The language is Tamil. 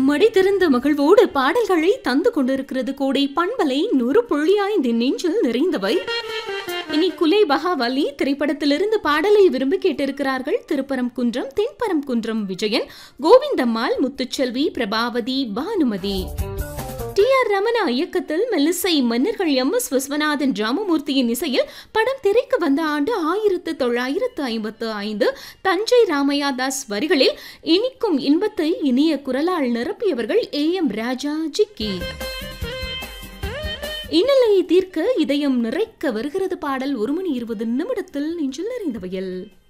மடி திறந்த மகிழ்வோடு பாடல்களை தந்து கொண்டிருக்கிறது கோடை பண்பலை நூறு புள்ளியாய்ந்து நெஞ்சில் நிறைந்தவை இனி குலை பகாவலி திரைப்படத்திலிருந்து பாடலை விரும்பி கேட்டிருக்கிறார்கள் திருப்பரம் Thirupparankundram Thenparankundram Vijayan Govindammal Muthuselvi Prabhavathi Bhanumathi T R Ramana இயக்கத்தில் மெல்லிசை மன்னர்கள் எம் எஸ் விஸ்வநாதன் ராமமூர்த்தியின் இசையில் படம் திரைக்கு வந்த ஆண்டு ஆயிரத்து தொள்ளாயிரத்து ஐம்பத்து ஐந்து தஞ்சை ராமையா தாஸ் வரிகளில் இனிக்கும் இன்பத்தை இனிய குரலால் நிரப்பியவர்கள் ஏ எம் ராஜா ஜிக்கி இன்னலையை தீர்க்க இதயம் நிறைக்க வருகிறது பாடல் ஒரு மணி இருபது நிமிடத்தில் நெஞ்சில் நிறைந்தவையில்